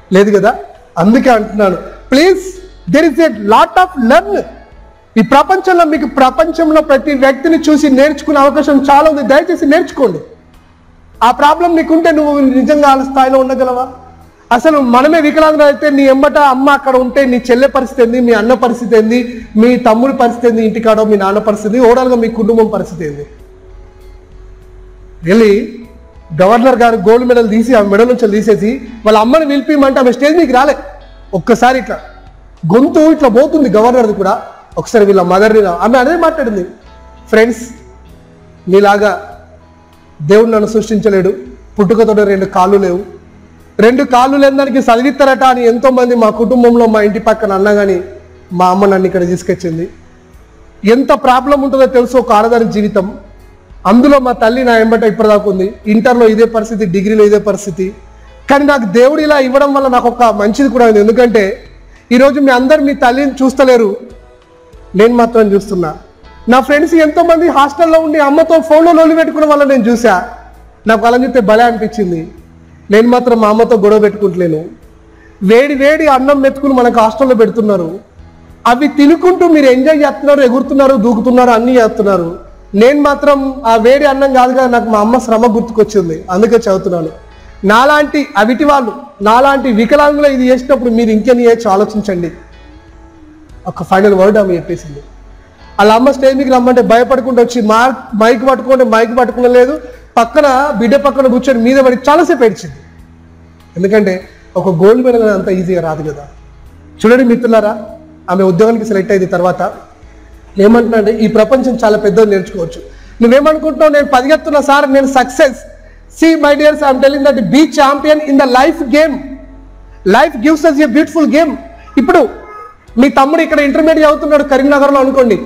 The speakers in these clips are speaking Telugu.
లేదు కదా అందుకే అంటున్నాను please there is a lot of learn ఈ ప్రపంచంలో మీకు ప్రపంచంలో ప్రతి వ్యక్తిని చూసి నేర్చుకునే అవకాశం చాలా ఉంది దయచేసి నేర్చుకోండి ఆ ప్రాబ్లం నీకుంటే నువ్వు నిజంగా ఆ స్థాయిలో ఉండగలవా అసలు మనమే వికలాంగులు అయితే నీ ఎంబట అమ్మ అక్కడ ఉంటే నీ చెల్లె పరిస్థితి ఏంది మీ అన్న పరిస్థితి ఏంది మీ తమ్ముడి పరిస్థితి ఏంది ఇంటికాడో మీ నాన్న పరిస్థితి ఓవరాల్గా మీ కుటుంబం పరిస్థితి ఏంది వెళ్ళి గవర్నర్ గారు గోల్డ్ మెడల్ తీసి ఆ మెడల్ నుంచి తీసేసి వాళ్ళ అమ్మని పిలిపిమంటే ఆమె స్టేజ్ మీకు రాలే ఒక్కసారి ఇట్లా గొంతు ఇట్లా పోతుంది గవర్నర్ది కూడా ఒకసారి వీళ్ళ మదర్ని ఆమె అదే మాట్లాడింది ఫ్రెండ్స్ నీలాగా దేవుడు నన్ను సృష్టించలేడు పుట్టుకతో రెండు కాళ్ళు లేవు రెండు కాళ్ళు లేని దానికి చదివిస్తారట అని ఎంతో మంది మా కుటుంబంలో మా ఇంటి పక్కన అన్న కానీ మా అమ్మ నన్ను ఇక్కడ తీసుకొచ్చింది ఎంత ప్రాబ్లం ఉంటుందో తెలుసు ఒక ఆడదాని జీవితం అందులో మా తల్లి నా ఎంబట ఇప్పటిదాకా ఉంది ఇంటర్లో ఇదే పరిస్థితి డిగ్రీలో ఇదే పరిస్థితి కానీ నాకు దేవుడు ఇలా ఇవ్వడం వల్ల నాకు ఒక మంచిది కూడా ఉంది ఎందుకంటే ఈరోజు మీ అందరు మీ తల్లిని చూస్తలేరు నేను మాత్రం చూస్తున్నా నా ఫ్రెండ్స్ ఎంతో మంది హాస్టల్లో ఉండి అమ్మతో ఫోన్లో లోలు పెట్టుకున్న వాళ్ళని నేను చూసా నాకు వాళ్ళని చూస్తే భలే అనిపించింది నేను మాత్రం మా అమ్మతో గొడవ పెట్టుకుంటలేను వేడి వేడి అన్నం మెతుకుని మనకు హాస్టల్లో పెడుతున్నారు అవి తినుకుంటూ మీరు ఎంజాయ్ చేస్తున్నారు ఎగురుతున్నారు దూకుతున్నారు అన్నీ చేస్తున్నారు నేను మాత్రం ఆ వేడి అన్నం కాదుగా నాకు మా అమ్మ శ్రమ గుర్తుకొచ్చింది అందుకే చదువుతున్నాను నాలాంటి అవిటి వాళ్ళు నాలాంటి వికలాంగులు ఇది చేసినప్పుడు మీరు ఇంకెన్ని చేయొచ్చు ఆలోచించండి ఒక ఫైనల్ వర్డ్ ఆమె చెప్పేసింది వాళ్ళ అమ్మ స్టేజ్ మీకు రమ్మంటే భయపడుకుంటూ వచ్చి మా మైక్ పట్టుకుంటే మైక్ పట్టుకునలేదు పక్కన బిడ్డ పక్కన కూర్చొని మీద పడి చాలాసేపు ఏడ్చింది ఎందుకంటే ఒక గోల్డ్ మెడల్ అంత ఈజీగా రాదు కదా చూడండి మిత్రులారా ఆమె ఉద్యోగానికి సెలెక్ట్ అయింది తర్వాత ఏమంటున్నా అంటే ఈ ప్రపంచం చాలా పెద్దది నేర్చుకోవచ్చు నువ్వేమనుకుంటున్నావు నేను పరిగెత్తున్నా సార్ నేను success see my dears I'm telling that be champion in the life game life gives us a beautiful game ఇప్పుడు మీ తమ్ముడు ఇక్కడ ఇంటర్మీడియట్ చదువుతున్నాడు కరీంనగర్లో అనుకోండి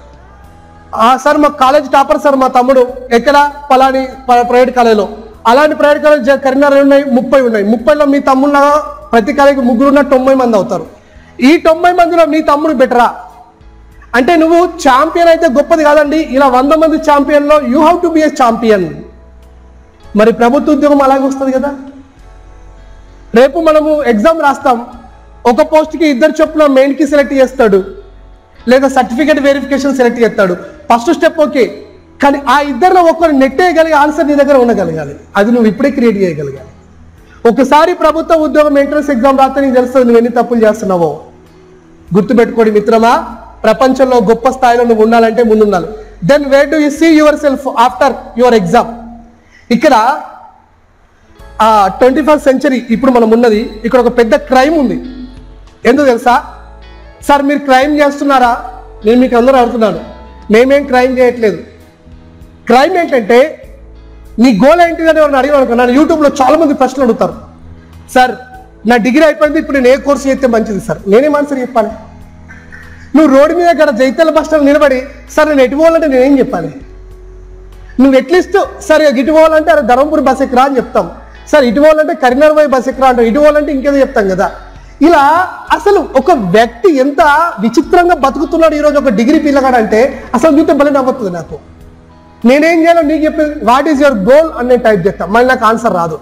ఆ సార్ మా కాలేజ్ టాపర్ సార్ మా తమ్ముడు ఎక్కడ పలాని ప- ప్రైవేట్ కాలేజీలో అలాంటి ప్రైవేట్ కాలేజ్ జ- కరీంనగర్ ఉన్నాయి ముప్పై ఉన్నాయి ముప్పైలో మీ తమ్ముళ్ళగా ప్రతి కాలేజీకి ముగ్గురు ఉన్న తొంభై మంది అవుతారు ఈ తొంభై మందిలో మీ తమ్ముడు బెటరా అంటే నువ్వు ఛాంపియన్ అయితే గొప్పది కాదండి ఇలా వంద మంది ఛాంపియన్లో you have to be a champion మరి ప్రభుత్వ ఉద్యోగం అలాగే వస్తుంది కదా రేపు మనము ఎగ్జామ్ రాస్తాం ఒక పోస్ట్కి ఇద్దరు చొప్పున మెయిన్కి సెలెక్ట్ చేస్తాడు లేదా సర్టిఫికేట్ వెరిఫికేషన్ సెలెక్ట్ చేస్తాడు ఫస్ట్ స్టెప్ ఓకే కానీ ఆ ఇద్దరిలో ఒకరు నెట్టేయగలిగే ఆన్సర్ నీ దగ్గర ఉండగలగాలి అది నువ్వు ఇప్పుడే క్రియేట్ చేయగలగాలి ఒకసారి ప్రభుత్వ ఉద్యోగం ఎంట్రన్స్ ఎగ్జామ్ రాస్తే నీకు తెలుస్తుంది నువ్వు ఎన్ని తప్పులు చేస్తున్నావో గుర్తుపెట్టుకోండి మిత్రమా ప్రపంచంలో గొప్ప స్థాయిలో నువ్వు ఉండాలంటే ముందుండాలి then where do you see yourself after your exam ఇక్కడ ఆ ట్వంటీ ఫస్ట్ సెంచరీ ఇప్పుడు మనం ఉన్నది ఇక్కడ ఒక పెద్ద క్రైమ్ ఉంది ఎందుకు తెలుసా సార్ మీరు క్రైమ్ చేస్తున్నారా నేను మీకు అందరూ అడుగుతున్నాను మేమేం క్రైమ్ చేయట్లేదు క్రైమ్ ఏంటంటే నీ గోల్ ఏంటిది అని ఎవరిని అడిగాను అనుకో నన్ను యూట్యూబ్లో చాలా మంది ప్రశ్నలు అడుగుతారు సార్ నా డిగ్రీ అయిపోయింది ఇప్పుడు నేను ఏ కోర్సు చేస్తే మంచిది సార్ నేనేం ఆన్సర్ చెప్పాలి నువ్వు రోడ్డు మీద ఇక్కడ జైతల బస్ స్టాండ్ నిలబడి సార్ నేను ఎటు పోవాలంటే నేనేం చెప్పాలి నువ్వు అట్లీస్ట్ సరే ఇటు పోవాలంటే అరే ధర్మపురి బస్ ఎక్కరా అని చెప్తాం సార్ ఇటు పోవాలంటే కరీంనగర్ పోయి బస్ ఎక్కరా అంటాం ఇటు పోవాలంటే ఇంకేదో చెప్తాం కదా ఇలా అసలు ఒక వ్యక్తి ఎంత విచిత్రంగా బతుకుతున్నాడు ఈరోజు ఒక డిగ్రీ పిల్లగాడంటే అసలు చూస్తే భలే నవ్వుతుంది నాకు నేనేం చేయాలో నీకు చెప్పేది వాట్ ఈస్ యువర్ గోల్ అని నేను టైప్ చేస్తాను మళ్ళీ నాకు ఆన్సర్ రాదు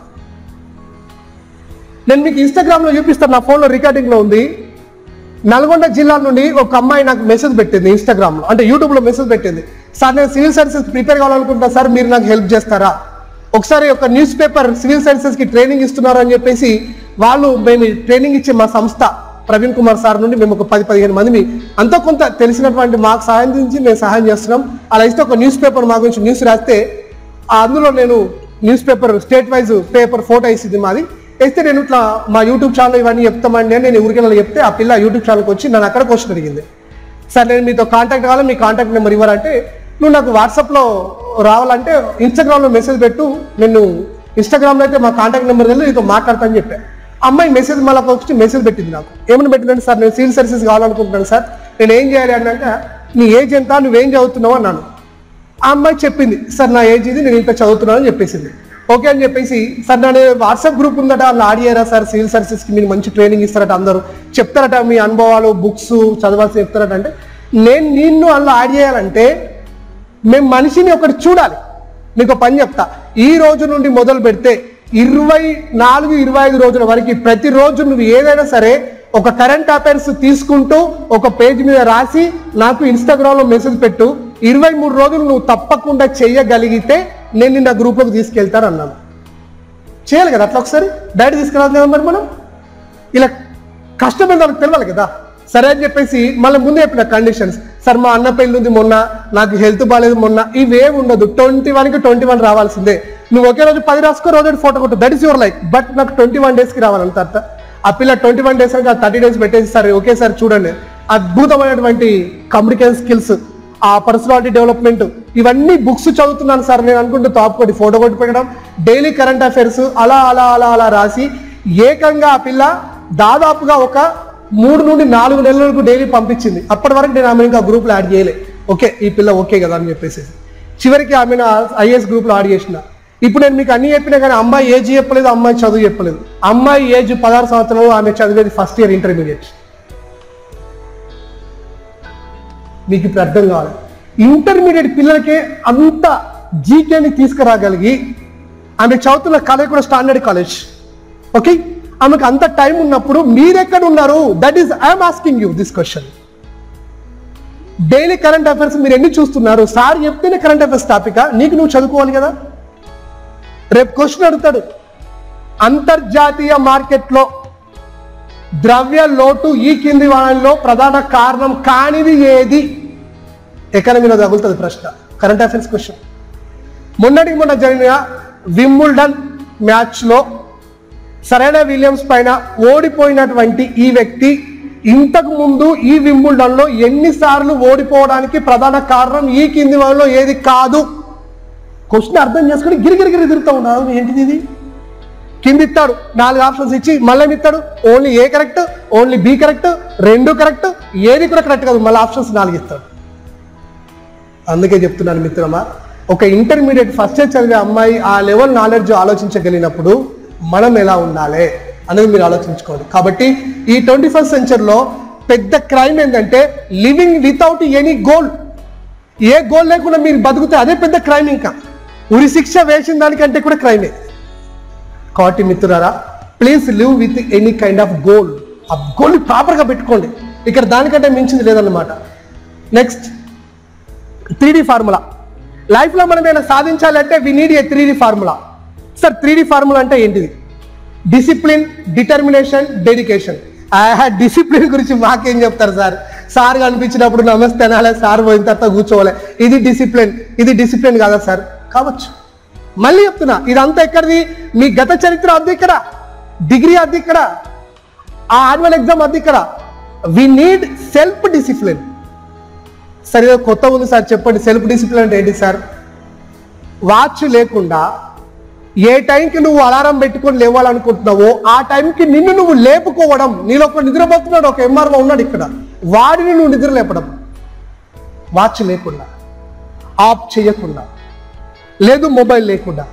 నేను మీకు ఇన్స్టాగ్రామ్లో చూపిస్తాను నా ఫోన్లో రికార్డింగ్లో ఉంది నల్గొండ జిల్లా నుండి ఒక అమ్మాయి నాకు మెసేజ్ పెట్టింది ఇన్స్టాగ్రామ్లో అంటే యూట్యూబ్లో మెసేజ్ పెట్టింది సార్ నేను సివిల్ సర్వీసెస్ ప్రిపేర్ కావాలనుకుంటున్నా సార్ మీరు నాకు హెల్ప్ చేస్తారా ఒకసారి ఒక న్యూస్ పేపర్ సివిల్ సర్వీసెస్కి ట్రైనింగ్ ఇస్తున్నారు అని చెప్పేసి వాళ్ళు మేము ట్రైనింగ్ ఇచ్చే మా సంస్థ ప్రవీణ్ కుమార్ సార్ నుండి మేము ఒక పది పదిహేను మంది అంతో కొంత తెలిసినటువంటి మాకు సహాయం నుంచి మేము సహాయం చేస్తున్నాం అలా ఇస్తే ఒక న్యూస్ పేపర్ మా గురించి న్యూస్ రాస్తే ఆ అందులో నేను news paper state wise paper photo వేసింది మాది వేస్తే నేను ఇట్లా మా యూట్యూబ్ ఛానల్ ఇవన్నీ చెప్తామండి అని నేను ఊరికెళ్ళి చెప్తే ఆ పిల్ల యూట్యూబ్ ఛానల్కి వచ్చి నన్ను అక్కడ క్వశ్చన్ అడిగింది సార్ నేను మీతో కాంటాక్ట్ కావాలి మీ కాంటాక్ట్ నెంబర్ ఇవ్వాలంటే నువ్వు నాకు వాట్సాప్లో రావాలంటే ఇన్స్టాగ్రామ్లో మెసేజ్ పెట్టు నేను ఇన్స్టాగ్రామ్లో అయితే మా కాంటాక్ట్ నెంబర్ తెలియదు నీతో మాట్లాడతాను చెప్పా అమ్మాయి మెసేజ్ మళ్ళీ వచ్చి మెసేజ్ పెట్టింది నాకు ఏమని పెట్టిందంటే సార్ నేను సివిల్ సర్వీసెస్ కావాలనుకుంటున్నాను సార్ నేను ఏం చేయాలి అని అంటే నీ ఏజ్ ఎంత నువ్వేం చదువుతున్నావు అన్నాను ఆ అమ్మాయి చెప్పింది సార్ నా ఏజ్ ఇది నేను ఇంత చదువుతున్నాను అని చెప్పేసింది ఓకే అని చెప్పేసి సార్ నా వాట్సాప్ గ్రూప్ ఉందట వాళ్ళు ఆడియారా సార్ సివిల్ సర్వీసెస్కి మీరు మంచి ట్రైనింగ్ ఇస్తారట అందరూ చెప్తారట మీ అనుభవాలు బుక్స్ చదవాల్సి చెప్తారట అంటే నేను నిన్ను అందులో యాడ్ చేయాలంటే మేము మనిషిని ఒకటి చూడాలి నీకు ఒక పని చెప్తా ఈ రోజు నుండి మొదలు పెడితే ఇరవై నాలుగు ఇరవై ఐదు రోజుల వరకు ప్రతిరోజు నువ్వు ఏదైనా సరే ఒక కరెంట్ అఫైర్స్ తీసుకుంటూ ఒక పేజ్ మీద రాసి నాకు ఇన్స్టాగ్రామ్ లో మెసేజ్ పెట్టు ఇరవై మూడు రోజులు నువ్వు తప్పకుండా చెయ్యగలిగితే నేను నిన్న గ్రూప్లోకి తీసుకెళ్తాను అన్నాను చేయాలి కదా అట్లా ఒకసారి డైరెక్ట్ తీసుకురాదు కదా మరి మనం ఇలా కష్టమైన వాళ్ళకి తెలియాలి కదా సరే అని చెప్పేసి మళ్ళీ ముందు చెప్పిన కండిషన్స్ సార్ మా అన్న పెళ్ళి ఉంది మొన్న నాకు హెల్త్ బాగాలేదు మొన్న ఇవేం ఉండదు ట్వంటీ వన్కి ట్వంటీ వన్ రావాల్సిందే నువ్వు ఒకే రోజు పది రాసుకో రోజు ఫోటో కొట్టు that is your like but నాకు ట్వంటీ వన్ డేస్కి రావాలంత అర్థ ఆ పిల్ల ట్వంటీ వన్ డేస్ అంటే థర్టీ డేస్ పెట్టేసి సరే ఓకే సార్ చూడండి అద్భుతమైనటువంటి కమ్యూనికేషన్ స్కిల్స్ ఆ పర్సనాలిటీ డెవలప్మెంట్ ఇవన్నీ బుక్స్ చదువుతున్నాను సార్ నేను అనుకుంటూ టాప్ కొట్టి ఫోటో కొట్టి పెట్టడం డైలీ కరెంట్ అఫైర్స్ అలా అలా అలా అలా రాసి ఏకంగా ఆ పిల్ల దాదాపుగా ఒక మూడు నుండి నాలుగు నెలల వరకు డైలీ పంపించింది అప్పటి వరకు నేను ఆమె ఇంకా గ్రూప్లో యాడ్ చేయలే ఓకే ఈ పిల్ల ఓకే కదా అని చెప్పేసి చివరికి ఆమెను ఐఏఎస్ గ్రూప్లో యాడ్ చేసిన ఇప్పుడు నేను మీకు అన్ని చెప్పినా కానీ అమ్మాయి ఏజ్ చెప్పలేదు అమ్మాయి చదువు చెప్పలేదు అమ్మాయి ఏజ్ పదహారు సంవత్సరాలు ఆమె చదివేది ఫస్ట్ ఇయర్ ఇంటర్మీడియట్ మీకు ఇప్పుడు అర్థం కావాలి ఇంటర్మీడియట్ పిల్లలకే అంత జీకేని తీసుకురాగలిగి ఆమె చదువుతున్న కాలేజ్ కూడా స్టాండర్డ్ కాలేజ్ ఓకే ఆమెకు అంత టైం ఉన్నప్పుడు మీరెక్కడ ఉన్నారు that is I'm asking you this question daily current affairs మీరు ఎన్ని చూస్తున్నారు సార్ చెప్తేనే కరెంట్ అఫైర్స్ టాపిక్ నీకు నువ్వు చదువుకోవాలి కదా రేపు క్వశ్చన్ అడుగుతాడు అంతర్జాతీయ మార్కెట్లో ద్రవ్య లోటు ఈ కింది వాటిలో ప్రధాన కారణం కానిది ఏది ఎకానమీలో తగులుతుంది ప్రశ్న కరెంట్ అఫైర్స్ క్వశ్చన్ మొన్నటికి మొన్న జరిగిన విమ్ముల్డన్ మ్యాచ్లో సరైన విలియమ్స్ పైన ఓడిపోయినటువంటి ఈ వ్యక్తి ఇంతకు ముందు ఈ వింబుల్డన్లో ఎన్నిసార్లు ఓడిపోవడానికి ప్రధాన కారణం ఈ కింది వాళ్ళలో ఏది కాదు క్వశ్చన్ అర్థం చేసుకుని గిరిగిరిగిరి తిరుగుతూ ఉన్నారు ఏంటిది ఇది కింద ఇస్తాడు నాలుగు ఆప్షన్స్ ఇచ్చి మళ్ళీ ఏమి ఇస్తాడు only A correct only B correct రెండు కరెక్ట్ ఏది కూడా కరెక్ట్ కాదు మళ్ళీ ఆప్షన్స్ నాలుగు ఇస్తాడు అందుకే చెప్తున్నాను మిత్రమా ఒక ఇంటర్మీడియట్ ఫస్ట్ ఇయర్ చదివే అమ్మాయి ఆ లెవెల్ నాలెడ్జ్ ఆలోచించగలిగినప్పుడు మనం ఎలా ఉండాలి అనేది మీరు ఆలోచించుకోండి కాబట్టి ఈ ట్వంటీ ఫస్ట్ సెంచరీలో పెద్ద క్రైమ్ ఏంటంటే లివింగ్ వితౌట్ ఎనీ గోల్ ఏ గోల్ లేకుండా మీరు బతుకుతే అదే పెద్ద క్రైమ్ ఇంకా ఉరి శిక్ష వేసిన దానికంటే కూడా క్రైమే కాబట్టి మిత్రులారా please live with any kind of goal ఆ గోల్ ప్రాపర్గా పెట్టుకోండి ఇక్కడ దానికంటే మించింది లేదన్నమాట నెక్స్ట్ త్రీ డి ఫార్ములా లైఫ్లో మనం ఏమైనా సాధించాలంటే we need a three D formula sir three D formula అంటే ఏంటిది డిసిప్లిన్ డిటర్మినేషన్ డెడికేషన్ డిసిప్లిన్ గురించి మాకేం చెప్తారు సార్ సార్ కనిపించినప్పుడు నమస్తే అనాలే సార్ పోయిన తర్వాత కూర్చోవాలి ఇది డిసిప్లిన్ ఇది డిసిప్లిన్ కాదా సార్ కావచ్చు మళ్ళీ చెప్తున్నా ఇదంతా ఎక్కడిది మీ గత చరిత్ర అద్దు ఇక్కడ డిగ్రీ అద్దు ఇక్కడ ఆ యాన్యువల్ ఎగ్జామ్ అద్దు ఇక్కడ వి నీడ్ సెల్ఫ్ డిసిప్లిన్ సరే కొత్త ఉంది సార్ చెప్పండి సెల్ఫ్ డిసిప్లిన్ అంటే ఏంటి సార్ వాచ్ లేకుండా ఏ టైంకి నువ్వు అలారం పెట్టుకొని లేవాలనుకుంటున్నావో ఆ టైంకి నిన్ను నువ్వు లేపుకోవడం నీలో ఒక నిద్రపోతున్నాడు ఒక ఎంఆర్ఓ ఉన్నాడు ఇక్కడ వాడిని నువ్వు నిద్ర లేపడం వాచ్ లేకుండా ఆఫ్ చేయకుండా లేదు మొబైల్ లేకుండా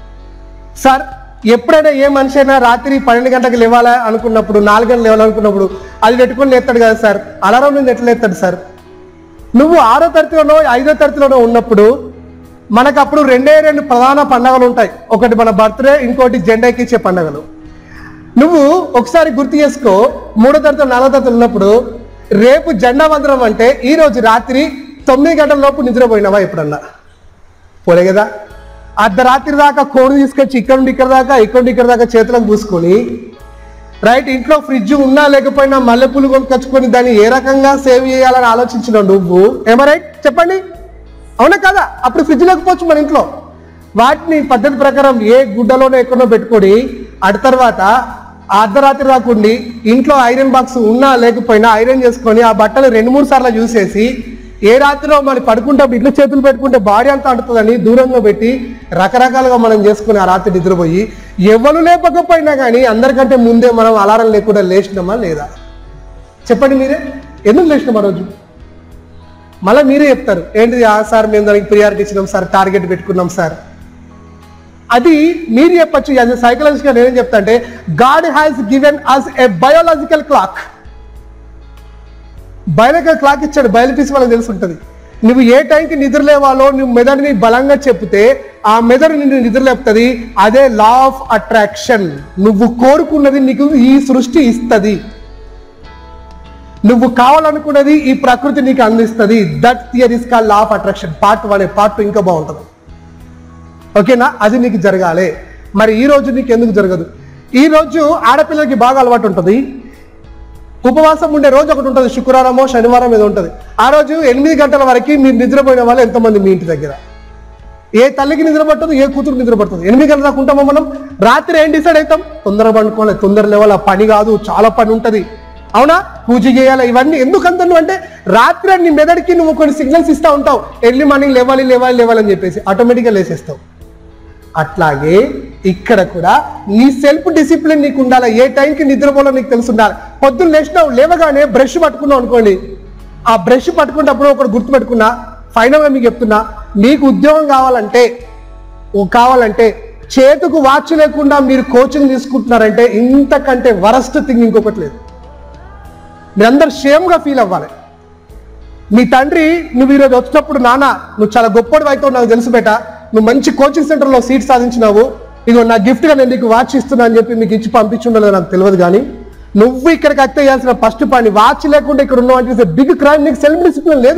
సార్ ఎప్పుడైనా ఏ మనిషి అయినా రాత్రి పన్నెండు గంటలకు లేవాలా అనుకున్నప్పుడు నాలుగు గంటలు లేవాలనుకున్నప్పుడు అది పెట్టుకొని లేస్తాడు కదా సార్ అలారం నుండి ఎట్లా లేస్తాడు సార్ నువ్వు ఆరో తరగతిలోనో ఐదో తరగతిలోనో ఉన్నప్పుడు మనకు అప్పుడు రెండే రెండు ప్రధాన పండగలు ఉంటాయి ఒకటి మన బర్త్డే ఇంకోటి జెండా ఎక్కించే పండగలు నువ్వు ఒకసారి గుర్తు చేసుకో మూడో తరగతి నాలుగో తరగతి ఉన్నప్పుడు రేపు జెండా వందరం అంటే ఈ రోజు రాత్రి తొమ్మిది గంటల లోపు నిద్రపోయినావా ఎప్పుడన్నా పోలే కదా అర్ధరాత్రి దాకా కోడి తీసుకొచ్చి ఇక్కడ నుండి ఇక్కడ దాకా ఇక్కడ నుండి ఇక్కడ దాకా చేతులకు పూసుకొని రైట్ ఇంట్లో ఫ్రిడ్జ్ ఉన్నా లేకపోయినా మల్లెపూలు కొనుకొచ్చుకొని దాన్ని ఏ రకంగా సేవ్ చేయాలని ఆలోచించిన నువ్వు ఏమో రైట్ చెప్పండి అవునా కదా అప్పుడు ఫ్రిడ్జ్ లేకపోవచ్చు మన ఇంట్లో వాటిని పద్ధతి ప్రకారం ఏ గుడ్డలోనో ఎక్కడో పెట్టుకొని అటు తర్వాత అర్ధరాత్రి రాకుండి ఇంట్లో ఐరన్ బాక్స్ ఉన్నా లేకపోయినా ఐరన్ చేసుకొని ఆ బట్టలు రెండు మూడు సార్లు చూసేసి ఏ రాత్రిలో మరి పడుకుంటే ఇట్లా చేతులు పెట్టుకుంటే బాడీ అంతా అంటుతుందని దూరంగా పెట్టి రకరకాలుగా మనం చేసుకుని ఆ రాత్రి నిద్రపోయి ఎవరు లేపకపోయినా కానీ అందరికంటే ముందే మనం అలారం లేకుండా లేచినామా లేదా చెప్పండి మీరే ఎందుకు లేచినాం ఆ రోజు మళ్ళీ మీరే చెప్తారు ఏంటిది ఆ సార్ మేము దానికి ప్రియారిటీ ఇచ్చినాం సార్ టార్గెట్ పెట్టుకున్నాం సార్ అది మీరు చెప్పచ్చు యాజ్ ఎ సైకలాజికల్ నేనేం చెప్తా అంటే God has given us a biological clock biological clock ఇచ్చాడు బయలుపీసి వాళ్ళకి తెలిసి ఉంటుంది నువ్వు ఏ టైంకి నిద్ర లేవాలో నువ్వు మెదడుని బలంగా చెప్తే ఆ మెదడు నిన్ను నిద్రలేపుతుంది అదే లా ఆఫ్ అట్రాక్షన్ నువ్వు కోరుకున్నది నీకు ఈ సృష్టి ఇస్తుంది నువ్వు కావాలనుకున్నది ఈ ప్రకృతి నీకు అందిస్తుంది that theory is call law of attraction part one part two ఇంకా బాగుంటుంది ఓకేనా అది నీకు జరగాలి మరి ఈ రోజు నీకు ఎందుకు జరగదు ఈ రోజు ఆడపిల్లలకి బాగా అలవాటు ఉంటుంది ఉపవాసం ఉండే రోజు ఒకటి ఉంటుంది శుక్రవారమో శనివారం ఏదో ఉంటుంది ఆ రోజు ఎనిమిది గంటల వరకు మీరు నిద్రపోయిన వాళ్ళు ఎంతమంది మీ ఇంటి దగ్గర ఏ తల్లికి నిద్ర పట్టదు ఏ కూతురు నిద్ర పడుతుంది ఎనిమిది గంటల దాకా ఉంటామో మనం రాత్రి ఏం డిసైడ్ అవుతాం తొందర పండుకోవాలి తొందర లేవాలి పని కాదు చాలా పని ఉంటుంది అవునా పూజ చేయాలి ఇవన్నీ ఎందుకు అంతను అంటే రాత్రి నీ మెదడుకి నువ్వు కొన్ని సిగ్నల్స్ ఇస్తూ ఉంటావు ఎర్లీ మార్నింగ్ లేవాలి లేవాలి లేవాలి అని చెప్పేసి ఆటోమేటిక్గా లేసేస్తావు అట్లాగే ఇక్కడ కూడా నీ సెల్ఫ్ డిసిప్లిన్ నీకు ఉండాలి ఏ టైంకి నిద్రపోలో నీకు తెలిసి ఉండాలి పొద్దున్న లేచినావు లేవగానే బ్రష్ పట్టుకున్నావు అనుకోండి ఆ బ్రష్ పట్టుకున్నప్పుడు ఒకటి గుర్తు పెట్టుకున్నా ఫైనల్గా మీకు చెప్తున్నా మీకు ఉద్యోగం కావాలంటే ఓ కావాలంటే చేతుకు వాచ్ లేకుండా మీరు కోచింగ్ తీసుకుంటున్నారంటే ఇంతకంటే వరస్ట్ థింగ్ ఇంకొకటి లేదు మీరందరూ షేమ్గా ఫీల్ అవ్వాలి మీ తండ్రి నువ్వు ఈరోజు వచ్చినప్పుడు నాన్న నువ్వు చాలా గొప్పడు అవుతావు నాకు తెలుసు బేట నువ్వు మంచి కోచింగ్ సెంటర్లో సీట్ సాధించినావు ఇగో నా గిఫ్ట్గా నేను నీకు వాచ్ ఇస్తున్నా అని చెప్పి మీకు ఇచ్చి పంపించుండలేదు నాకు తెలియదు కానీ నువ్వు ఇక్కడికి అత్తే చేయాల్సిన ఫస్ట్ పని వాచ్ లేకుండా ఇక్కడ ఉన్నావు అంటే బిగ్ క్రైమ్ నీకు సెల్ఫ్ డిసిప్లిన్ లేదు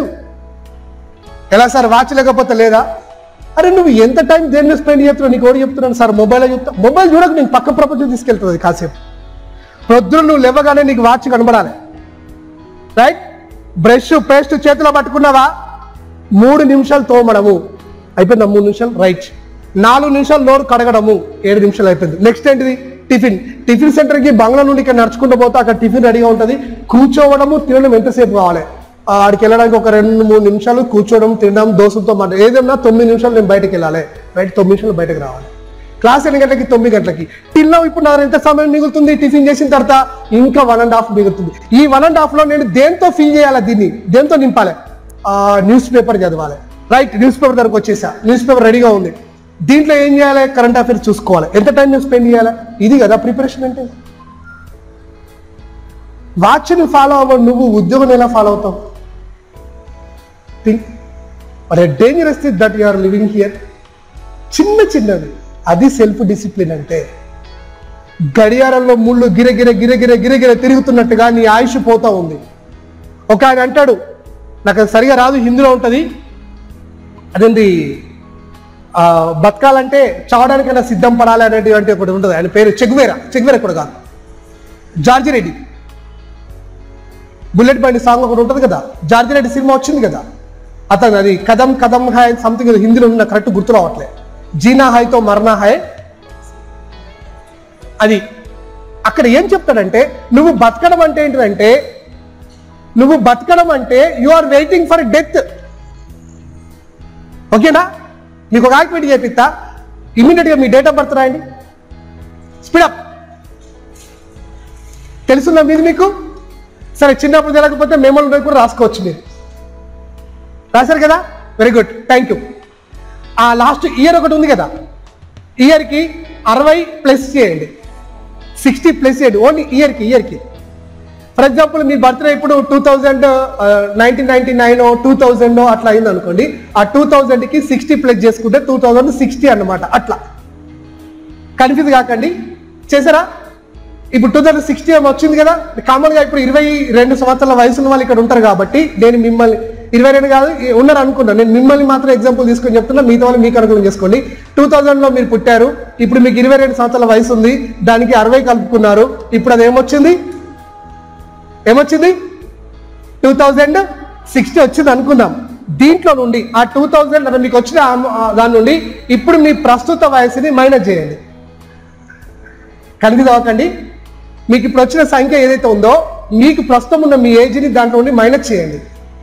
ఎలా సార్ వాచ్ లేకపోతే లేదా అరే నువ్వు ఎంత టైం దేని మీద స్పెండ్ చేస్తున్నావు నీకు ఎవరు చెప్తున్నాను సార్ మొబైల్ చెప్తా మొబైల్ చూడక నేను పక్క ప్రపంచం తీసుకెళ్తుంది కాసేపు ప్రొద్దున నువ్వు లేవగానే నీకు వాచ్ కనబడాలి రైట్ బ్రష్ పేస్ట్ చేతిలో పట్టుకున్నావా మూడు నిమిషాలు తోమడము అయిపోయిందా మూడు నిమిషాలు రైట్ నాలుగు నిమిషాలు నోరు కడగడము ఏడు నిమిషాలు అయిపోయింది నెక్స్ట్ ఏంటిది టిఫిన్ టిఫిన్ సెంటర్కి బంగ్లా నుండి ఇక్కడ నడుచుకుంటూ పోతే అక్కడ టిఫిన్ రెడీగా ఉంటుంది కూర్చోవడము తినడం ఎంతసేపు కావాలి ఆ, ఆడికి వెళ్ళడానికి ఒక రెండు మూడు నిమిషాలు కూర్చోవడం తినడం దోశలతో మాట ఏదైనా తొమ్మిది నిమిషాలు నేను బయటకు వెళ్ళాలి రైట్ తొమ్మిది నిమిషాలు బయటకు రావాలి క్లాస్ ఎన్ని గంటలకి తొమ్మిది గంటలకి తిన్నాం ఇప్పుడు నాకు ఎంత సమయం మిగులుతుంది టిఫిన్ చేసిన తర్వాత ఇంకా వన్ అండ్ హాఫ్ మిగులుతుంది ఈ వన్ అండ్ హాఫ్ లో నేను దేంతో ఫిల్ చేయాలి దీన్ని దేంతో నింపాలి న్యూస్ పేపర్ చదవాలి రైట్ న్యూస్ పేపర్ దగ్గరకు వచ్చేసా న్యూస్ పేపర్ రెడీగా ఉంది దీంట్లో ఏం చేయాలి కరెంట్ అఫైర్స్ చూసుకోవాలి ఎంత టైం నేను స్పెండ్ చేయాలి ఇది కదా ప్రిపరేషన్ అంటే వాచ్ని ఫాలో అవ్వ నువ్వు ఉద్యోగం ఎలా ఫాలో అవుతావు థింక్ మరి dangerous that you are living here చిన్న చిన్నది అది సెల్ఫ్ డిసిప్లిన్ అంటే గడియారంలో ముళ్ళు గిరగిర గిరగిర గిరగిర తిరుగుతున్నట్టుగా నీ ఆయుష్ పోతా ఉంది ఒక ఆయన అంటాడు నాకు అది సరిగా రాదు హిందీలో ఉంటుంది అదేంటి ఆ, బతకాలంటే చావడానికైనా సిద్ధం పడాలి అనేటువంటి ఒకటి ఉంటుంది ఆయన పేరు చెగ్వేరా చెగ్వేరా కూడా కాదు జార్జి రెడ్డి బుల్లెట్ బండి సాంగ్ ఒకటి ఉంటుంది కదా జార్జి రెడ్డి సినిమా వచ్చింది కదా అతను అది కదం కదం హాయ్ సంథింగ్ హిందీలో ఉన్న కరెక్ట్ గుర్తు రావట్లే జీనా హాయ్తో మరణా హాయ్ అది అక్కడ ఏం చెప్తాడంటే నువ్వు బతకడం అంటే ఏంటంటే నువ్వు బతకడం అంటే you are waiting for death ఓకేనా మీకు ఒక యాక్టివిటీ చేపిస్తా ఇమీడియట్ గా మీ డేట్ ఆఫ్ బర్త్ రాయండి స్పీడప్ తెలుసుందా మీది మీకు సరే చిన్నప్పుడు తెలియకపోతే మెమోలు కూడా రాసుకోవచ్చు మీరు రాశారు కదా వెరీ గుడ్ థ్యాంక్ యూ ఆ లాస్ట్ ఇయర్ ఒకటి ఉంది కదా ఇయర్కి అరవై ప్లస్ చేయండి సిక్స్టీ ప్లస్ చేయండి ఓన్లీ ఇయర్కి ఇయర్కి ఫర్ ఎగ్జాంపుల్ మీ బర్త్డే ఇప్పుడు two thousand nineteen ninety nine two thousand అట్లా అయింది అనుకోండి ఆ టూ థౌజండ్కి సిక్స్టీ ప్లస్ చేసుకుంటే టూ థౌజండ్ సిక్స్టీ అన్నమాట అట్లా కన్ఫ్యూజ్ కాకండి చేశారా ఇప్పుడు టూ థౌసండ్ సిక్స్టీ ఏమో వచ్చింది కదా కామన్గా ఇప్పుడు ఇరవై రెండు సంవత్సరాల వయసు ఉన్న వాళ్ళు ఇక్కడ ఉంటారు కాబట్టి నేను మిమ్మల్ని ఇరవై రెండు కాదు ఈ- ఉన్నారు అనుకున్నాను నేను మిమ్మల్ని మాత్రం ఎగ్జాంపుల్ తీసుకొని చెప్తున్నా మిగతా వాళ్ళు మీకు అనుకూలం చేసుకోండి టూ లో మీరు పుట్టారు ఇప్పుడు మీకు ఇరవై రెండు సంవత్సరాల వయసు ఉంది దానికి అరవై కలుపుకున్నారు ఇప్పుడు అది ఏమొచ్చింది ఏమొచ్చింది టూ థౌజండ్ సిక్స్టీ వచ్చింది అనుకుందాం దీంట్లో నుండి ఆ టూ థౌజండ్ మీకు వచ్చిన ఆ- ఆ దాని నుండి ఇప్పుడు మీ ప్రస్తుత వయసుని మైనస్ చేయండి కన్ఫ్యూజ్ అవ్వకండి మీకు ఇప్పుడు వచ్చిన సంఖ్య ఏదైతే ఉందో మీకు ప్రస్తుతం ఉన్న మీ ఏజ్ని దాంట్లో నుండి మైనస్ చేయండి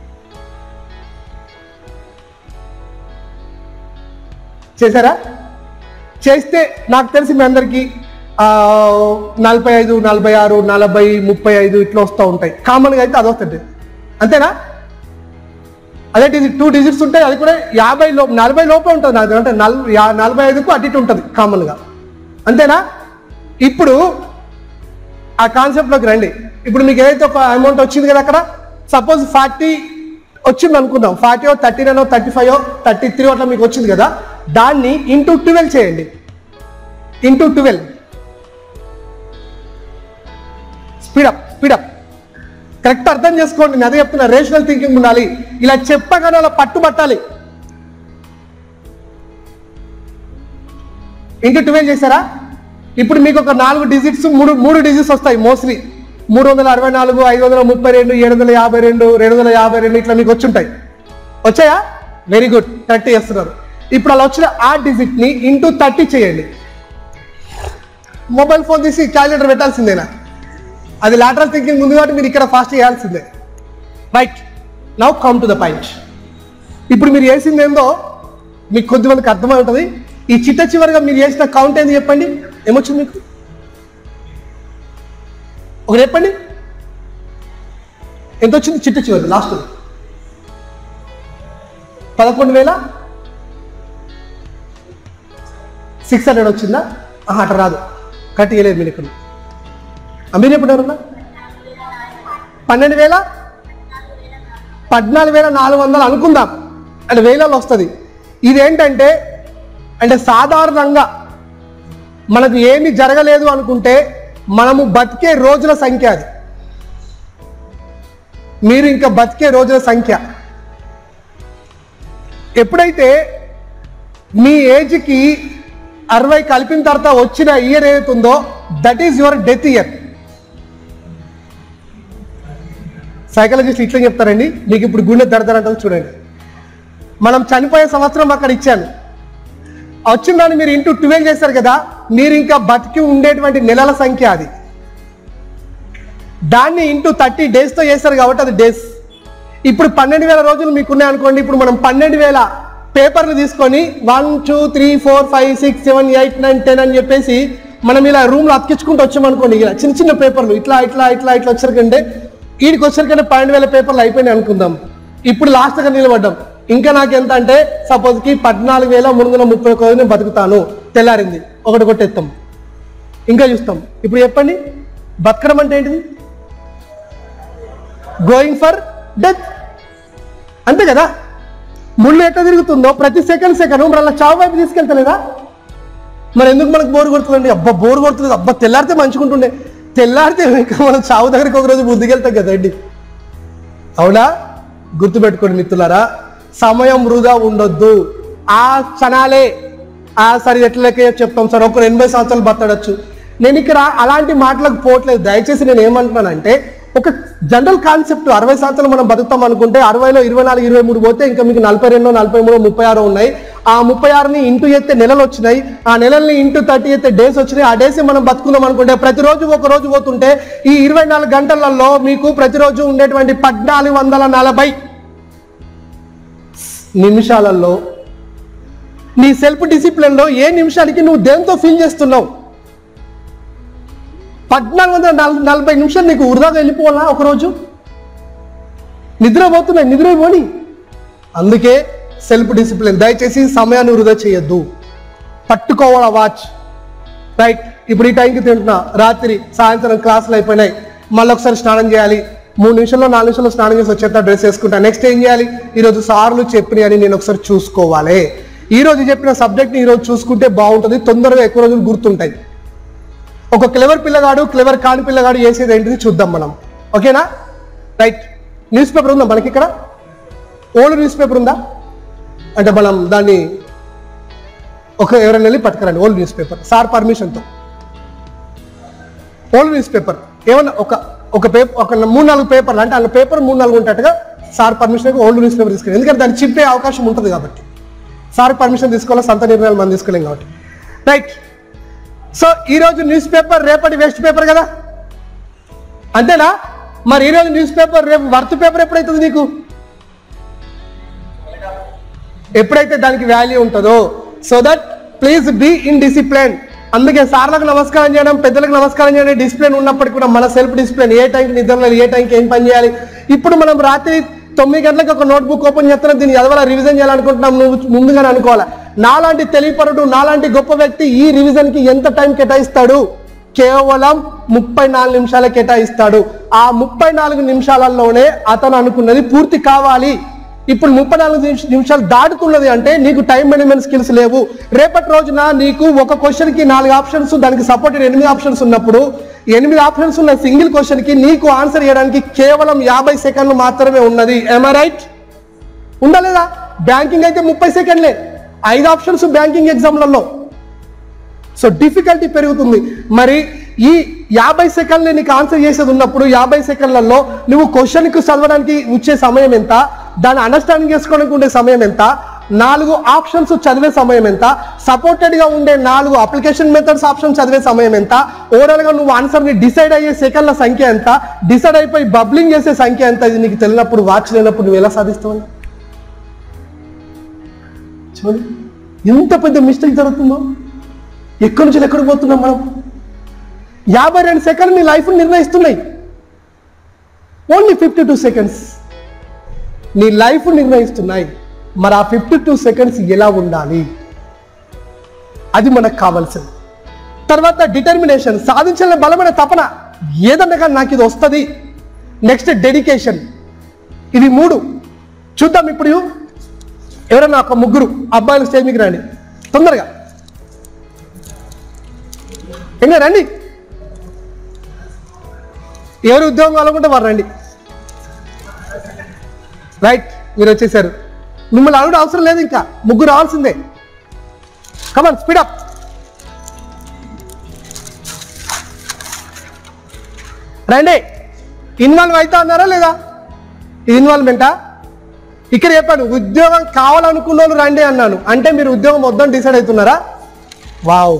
చేశారా చేస్తే నాకు తెలిసి మీ అందరికీ ఆ, నలభై ఐదు నలభై ఆరు నలభై ముప్పై ఐదు ఇట్లా వస్తూ ఉంటాయి కామన్గా అయితే అది వస్తుంది అంతేనా అదే ఇది టూ డిజిట్స్ ఉంటాయి అది కూడా యాభై లోపు నలభై లోపే ఉంటుంది నాకు అంటే నల్ యా- నలభై ఐదుకు అటు ఇటు ఉంటుంది కామన్గా అంతేనా ఇప్పుడు ఆ కాన్సెప్ట్లోకి రండి ఇప్పుడు మీకు ఏదైతే ఒక అమౌంట్ వచ్చింది కదా అక్కడ సపోజ్ ఫార్టీ వచ్చింది అనుకుందాం forty thirty nine thirty five thirty three అట్లా మీకు వచ్చింది కదా దాన్ని ఇంటూ ట్వెల్వ్ చేయండి into twelve speed up speed up correct అర్థం చేసుకోండి నేను అదే చెప్తున్నా రేషనల్ థింకింగ్ ఉండాలి ఇలా చెప్పగానే అలా పట్టుబట్టాలి ఇంటూ ట్వెల్వ్ చేశారా ఇప్పుడు మీకు ఒక నాలుగు డిజిట్స్ మూడు మూడు డిజిట్స్ వస్తాయి మోస్ట్లీ మూడు వందల అరవై నాలుగు ఐదు వందల ముప్పై రెండు ఏడు వందల యాభై రెండు రెండు వందల యాభై రెండు ఇట్లా మీకు వచ్చుంటాయి వచ్చాయా వెరీ గుడ్ థర్టీ చేస్తున్నారు ఇప్పుడు అలా వచ్చిన ఆ డిజిట్ ని ఇంటూ థర్టీ చేయండి మొబైల్ ఫోన్ తీసి క్యాలిక్యులేటర్ పెట్టాల్సిందేనా అది లాటరల్ థింకింగ్ ఉంది కాబట్టి మీరు ఇక్కడ ఫాస్ట్ చేయాల్సిందే right now come to the point ఇప్పుడు మీరు చేసింది ఏందో మీకు కొద్దిమందికి అర్థమై ఉంటుంది ఈ చిట్ట చివరిగా మీరు చేసిన కౌంట్ ఏంది చెప్పండి ఏమొచ్చింది మీకు ఒకటి చెప్పండి ఎంత వచ్చింది చిట్ట చివరి లాస్ట్ పదకొండు వేల సిక్స్ హండ్రెడ్ వచ్చిందా ఆహా, అట్లా రాదు కట్ చేయలేదు మీరు ఇక్కడ ఆ, మీరు ఎప్పుడు ఎవరన్నా పన్నెండు వేల పద్నాలుగు వేల నాలుగు వందలు అనుకుందాం అంటే వేలలో వస్తుంది ఇదేంటంటే అంటే సాధారణంగా మనకు ఏమి జరగలేదు అనుకుంటే మనము బతికే రోజుల సంఖ్య అది మీరు ఇంకా బతికే రోజుల సంఖ్య ఎప్పుడైతే మీ ఏజ్కి అరవై కలిపిన తర్వాత వచ్చిన ఇయర్ ఏదైతుందో that is your death year psychologist ఇట్లా చెప్తారండి మీకు ఇప్పుడు గుండె దడదడంటుంది చూడండి మనం చనిపోయే సంవత్సరం అక్కడ ఇచ్చాను వచ్చిన దాన్ని మీరు ఇంటూ ట్వెల్వ్ చేశారు కదా మీరు ఇంకా బతికి ఉండేటువంటి నెలల సంఖ్య అది దాన్ని ఇంటూ థర్టీ డేస్తో చేశారు కాబట్టి అది డేస్ ఇప్పుడు పన్నెండు వేల రోజులు మీకు ఉన్నాయి అనుకోండి ఇప్పుడు మనం పన్నెండు వేల పేపర్లు తీసుకొని one two three four five six seven eight nine ten అని చెప్పేసి మనం ఇలా రూమ్లో అతికించుకుంటూ వచ్చామనుకోండి ఇలా చిన్న చిన్న పేపర్లు ఇట్లా ఇట్లా ఇట్లా ఇట్లా వచ్చరికంటే వీడికి వచ్చరికంటే పన్నెండు వేల పేపర్లు అయిపోయినాయి అనుకుందాం ఇప్పుడు లాస్ట్గా నిలబడ్డాం ఇంకా నాకు ఎంత అంటే సపోజ్కి పద్నాలుగు వేల మూడు వందల ముప్పై ఒక్క రోజు నేను బతుకుతాను తెల్లారింది ఒకటి కొట్టేస్తాం ఇంకా చూస్తాం ఇప్పుడు చెప్పండి బతకడం అంటే ఏంటిది గోయింగ్ ఫర్ డెత్ అంతే కదా ముళ్ళు ఎట్లా తిరుగుతుందో ప్రతి సెకండ్ సెకండ్ మరి అలా చావు వైపు తీసుకెళ్తలేదా మరి ఎందుకు మనకు బోర్ కొడుతుందండి అబ్బా బోర్ కొడుతుంది అబ్బా తెల్లారితే మంచుకుంటుండే తెల్లారితే ఇంకా మనం చావు దగ్గరికి ఒక రోజు బుద్ధికెళ్తాం కదండి అవునా గుర్తుపెట్టుకోండి మిత్రులారా సమయం వృధా ఉండొద్దు ఆ క్షణాలే ఆ సరే ఎట్లా లెక్క చెప్తాం సార్ ఒక ఎనభై సంవత్సరాలు బతడచ్చు నేను ఇక్కడ అలాంటి మాటలకు పోవట్లేదు దయచేసి నేను ఏమంటున్నానంటే ఒక జనరల్ కాన్సెప్ట్ అరవై సంవత్సరాలు మనం బతుకుతాం అనుకుంటే అరవైలో ఇరవై నాలుగు ఇరవై మూడు పోతే ఇంకా మీకు నలభై రెండు నలభై మూడు ముప్పై ఆరు ఉన్నాయి ఆ ముప్పై ఆరుని ఇంటూ ఎత్తే నెలలు వచ్చినాయి ఆ నెలల్ని ఇంటూ థర్టీ ఎత్తే డేస్ వచ్చినాయి ఆ డేస్ మనం బతుకుందాం అనుకుంటే ప్రతిరోజు ఒక రోజు పోతుంటే ఈ ఇరవై నాలుగు గంటలలో మీకు ప్రతిరోజు ఉండేటువంటి పద్నాలుగు వందల నలభై నిమిషాలలో నీ సెల్ఫ్ డిసిప్లిన్లో ఏ నిమిషానికి నువ్వు దేంతో ఫీల్ చేస్తున్నావు పద్నాలుగు వందల నల- నలభై నిమిషాలు నీకు వృధాగా వెళ్ళిపోవాలా ఒకరోజు నిద్రపోతున్నాయి నిద్రపోని అందుకే సెల్ఫ్ డిసిప్లిన్ దయచేసి సమయాన్ని వృధా చేయొద్దు పట్టుకోవాల వాచ్ రైట్ ఇప్పుడు ఈ టైంకి తింటున్నా రాత్రి సాయంత్రం క్లాసులు అయిపోయినాయి మళ్ళీ ఒకసారి స్నానం చేయాలి మూడు నిమిషాల్లో నాలుగు నిమిషాల్లో స్నానం చేసి వచ్చేట డ్రెస్ వేసుకుంటా నెక్స్ట్ ఏం చేయాలి ఈరోజు సార్లు చెప్పినాయి అని నేను ఒకసారి చూసుకోవాలి ఈ రోజు చెప్పిన సబ్జెక్ట్ని ఈరోజు చూసుకుంటే బాగుంటుంది తొందరగా ఎక్కువ రోజులు గుర్తుంటాయి ఒక క్లెవర్ పిల్లగాడు క్లెవర్ కాని పిల్లగాడు చేసేది ఏంటిది చూద్దాం మనం ఓకేనా రైట్ న్యూస్ పేపర్ ఉందా మనకి ఇక్కడ ఓల్డ్ న్యూస్ పేపర్ ఉందా అంటే మనం దాన్ని ఒక ఎవరైనా వెళ్ళి పట్టుకురండి ఓల్డ్ న్యూస్ పేపర్ సార్ పర్మిషన్తో ఓల్డ్ న్యూస్ పేపర్ ఏమన్నా ఒక ఒక పేపర్ ఒక మూడు నాలుగు పేపర్లు అంటే అందులో పేపర్ మూడు నాలుగు ఉంటట్టుగా sir permission old news paper తీసుకెళ్ళి ఎందుకంటే దాన్ని చింపే అవకాశం ఉంటుంది కాబట్టి సార్ పర్మిషన్ తీసుకోవాలి సంత నిర్ణయాలు మనం తీసుకోలేం కాబట్టి రైట్ సో ఈరోజు న్యూస్ పేపర్ రేపటి వేస్ట్ పేపర్ కదా అంతేనా మరి ఈరోజు న్యూస్ పేపర్ రేపు వర్త్ పేపర్ ఎప్పుడైతుంది నీకు ఎప్పుడైతే దానికి వాల్యూ ఉంటుందో so that please be in discipline అందుకే సార్లకు నమస్కారం చేయడం పెద్దలకు నమస్కారం చేయడం డిసిప్లిన్ ఉన్నప్పటికీ కూడా మన సెల్ఫ్ డిసిప్లిన్ ఏ టైంకి నిద్రలో ఏ టైంకి ఏం పని చేయాలి ఇప్పుడు మనం రాత్రి తొమ్మిది గంటలకు ఒక నోట్బుక్ ఓపెన్ చేస్తున్నాం దీన్ని ఎదవాల రివిజన్ చేయాలనుకుంటున్నాం నువ్వు ముందుగానే అనుకోవాలి నాలాంటి తెలియపరుడు నాలాంటి గొప్ప వ్యక్తి ఈ రివిజన్ కి ఎంత టైం కేటాయిస్తాడు కేవలం ముప్పై నాలుగు నిమిషాలే కేటాయిస్తాడు ఆ ముప్పై నాలుగు నిమిషాలలోనే అతను అనుకున్నది పూర్తి కావాలి ఇప్పుడు ముప్పై నాలుగు నిమిష- నిమిషాలు దాటుతున్నది అంటే నీకు టైం మేనేజ్మెంట్ స్కిల్స్ లేవు రేపటి రోజున నీకు ఒక క్వశ్చన్ కి నాలుగు ఆప్షన్స్ దానికి సపోర్టెడ్ ఎనిమిది ఆప్షన్స్ ఉన్నప్పుడు ఎనిమిది ఆప్షన్స్ ఉన్న సింగిల్ క్వశ్చన్ కి నీకు ఆన్సర్ చేయడానికి కేవలం యాభై సెకండ్లు మాత్రమే ఉన్నది ఎమ్ రైట్ ఉందా లేదా బ్యాంకింగ్ అయితే ముప్పై సెకండ్లే ఐదు ఆప్షన్స్ బ్యాంకింగ్ ఎగ్జామ్లలో సో డిఫికల్టీ పెరుగుతుంది మరి ఈ యాభై సెకండ్లు నీకు ఆన్సర్ చేసేది ఉన్నప్పుడు యాభై సెకండ్లలో నువ్వు క్వశ్చన్కి చదవడానికి వచ్చే సమయం ఎంత దాన్ని అండర్స్టాండింగ్ చేసుకోవడానికి ఉండే సమయం ఎంత నాలుగు ఆప్షన్స్ చదివే సమయం ఎంత సపోర్టెడ్ గా ఉండే నాలుగు అప్లికేషన్ మెథడ్స్ ఆప్షన్ చదివే సమయం ఎంత ఓవరాల్ గా నువ్వు ఆన్సర్ ని డిసైడ్ అయ్యే సెకండ్ల సంఖ్య ఎంత డిసైడ్ అయిపోయి బబ్లింగ్ చేసే సంఖ్య ఎంత ఇది నీకు తెలియనప్పుడు వాచ్ లేనప్పుడు నువ్వు ఎలా సాధిస్తావు చూడండి ఎంత పెద్ద మిస్టేక్ జరుగుతుందో ఎక్కడి నుంచి ఎక్కడికి పోతున్నాం మనం యాభై రెండు సెకండ్లు నీ లైఫ్ నిర్ణయిస్తున్నాయి ఓన్లీ ఫిఫ్టీ టూ సెకండ్స్ నీ లైఫ్ నిర్ణయిస్తున్నాయి మరి ఆ ఫిఫ్టీ టూ సెకండ్స్ ఎలా ఉండాలి అది మనకు కావాల్సింది తర్వాత డిటర్మినేషన్ సాధించాలని బలమైన తపన ఏదన్నా కానీ నాకు ఇది వస్తుంది నెక్స్ట్ డెడికేషన్ ఇది మూడు చూద్దాం ఇప్పుడు ఎవరైనా ఒక ముగ్గురు అబ్బాయిలు స్టేజ్ మీకు రండి తొందరగా ఇంకా రండి ఎవరు ఉద్యోగం కావాలనుకుంటే వారు రండి రైట్ మీరు వచ్చేసారు మిమ్మల్ని అడుగు అవసరం లేదు ఇంకా ముగ్గురు రావాల్సిందే కమన్ స్పీడప్ రండి ఇన్వాల్వ్ అవుతా ఉన్నారా లేదా ఇది ఇన్వాల్వ్మెంటా ఇక్కడ చెప్పాను ఉద్యోగం కావాలనుకున్న వాళ్ళు రండి అన్నాను అంటే మీరు ఉద్యోగం వద్దని డిసైడ్ అవుతున్నారా వావ్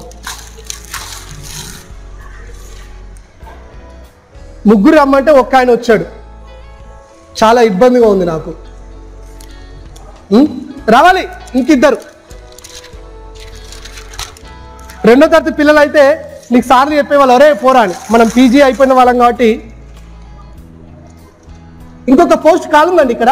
ముగ్గురు రమ్మంటే ఒక్క ఆయన వచ్చాడు చాలా ఇబ్బందిగా ఉంది నాకు ఉం? రావాలి ఇంకిద్దరు రెండో తరగతి పిల్లలు అయితే నీకు సార్లు చెప్పేవాళ్ళు ఒరే పోరా అని మనం పీజీ అయిపోయిన వాళ్ళం కాబట్టి ఇంకొక పోస్ట్ కాలుందండి ఇక్కడ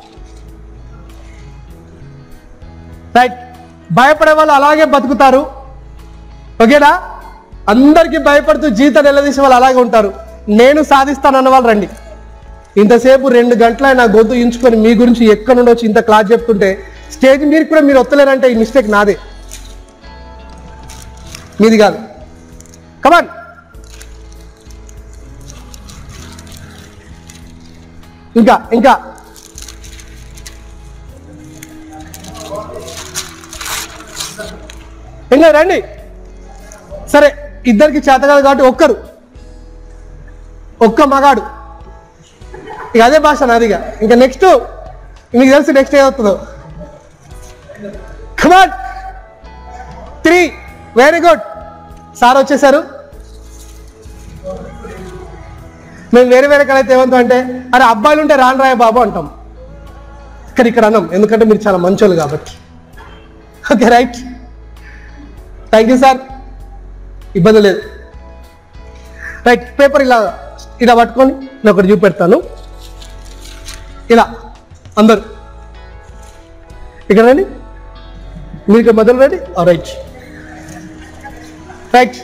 రైట్ భయపడే వాళ్ళు అలాగే బతుకుతారు ఓకేనా అందరికీ భయపడుతూ జీవితం నిలదీసే వాళ్ళు అలాగే ఉంటారు నేను సాధిస్తాను అన్న వాళ్ళు రండి ఇంతసేపు రెండు గంటల నా గొంతు ఇంచుకొని మీ గురించి ఎక్కడ నుండి వచ్చి ఇంత క్లాస్ చెప్తుంటే స్టేజ్ మీరు కూడా మీరు వస్తలేరంటే ఈ మిస్టేక్ నాదే మీది కాదు కమాన్ ఇంకా ఇంకా ఇంకా రండి సరే ఇద్దరికి చేత కాదు కాబట్టి ఒక్కరు ఒక్క మగాడు ఇక అదే భాష నాదిగా ఇంకా నెక్స్ట్ మీకు తెలిసి నెక్స్ట్ ఏమవుతుందో come on three very good sir వచ్చేసారు మేము వేరే వేరే కలైతే ఏమంటాం అంటే అరే అబ్బాయిలు ఉంటే రాను రాయ బాబు అంటాం ఇక్కడ ఇక్కడ అన్నాం ఎందుకంటే మీరు చాలా మంచోళ్ళు కాబట్టి okay right thank you sir ఇబ్బంది లేదు రైట్ పేపర్ ఇలా ఇలా పట్టుకొని నేను ఒకటి చూపెడతాను ఇలా అందరు ఇక్కడ రండి మీరు ఇక్కడ మొదలు రండి రైట్ రైట్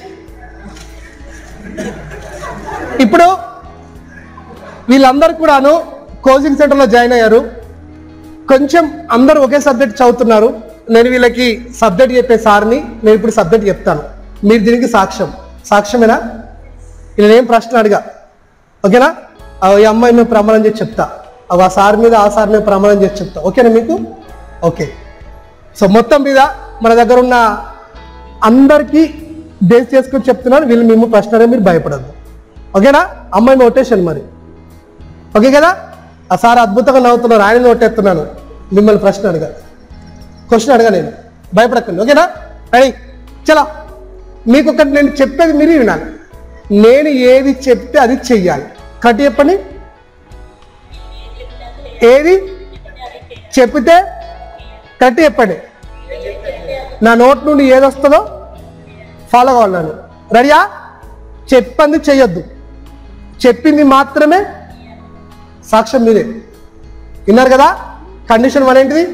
ఇప్పుడు వీళ్ళందరూ కూడాను కోచింగ్ సెంటర్లో జాయిన్ అయ్యారు కొంచెం అందరూ ఒకే సబ్జెక్ట్ చదువుతున్నారు నేను వీళ్ళకి సబ్జెక్ట్ చెప్పే సార్ని నేను ఇప్పుడు సబ్జెక్ట్ చెప్తాను మీరు దీనికి సాక్ష్యం సాక్ష్యమేనా ఇలా ఏం ప్రశ్న అడిగా ఓకేనా ఆ ఈ అమ్మాయి మేము ప్రమాణం చేసి చెప్తా అవి ఆ సార్ మీద ఆ సార్ మీద ప్రమాణం చేసి చెప్తా ఓకేనా మీకు ఓకే సో మొత్తం మీద మన దగ్గర ఉన్న అందరికీ బేస్ చేసుకొని చెప్తున్నాను వీళ్ళు మేము ప్రశ్న అడిగి మీరు భయపడద్దు ఓకేనా అమ్మాయి నోటేషన్ మరి ఓకే కదా ఆ సార్ అద్భుతంగా నవ్వుతున్నారు ఆయన నోటేస్తున్నాను మిమ్మల్ని ప్రశ్న అడగా క్వశ్చన్ అడగా నేను భయపడకండి ఓకేనా రెడీ చలా మీకు ఒకటి నేను చెప్పేది మీరు వినాలి నేను ఏది చెప్తే అది చెయ్యాలి కట్టి చెప్పండి ఏది చెప్పితే కట్టి చెప్పండి నా నోట్ నుండి ఏది వస్తుందో ఫాలో కావాలి నన్ను రెడీయా చెప్పింది చెయ్యొద్దు చెప్పింది మాత్రమే సాక్ష్యం మీదే విన్నారు కదా కండిషన్ వన్ ఏంటిది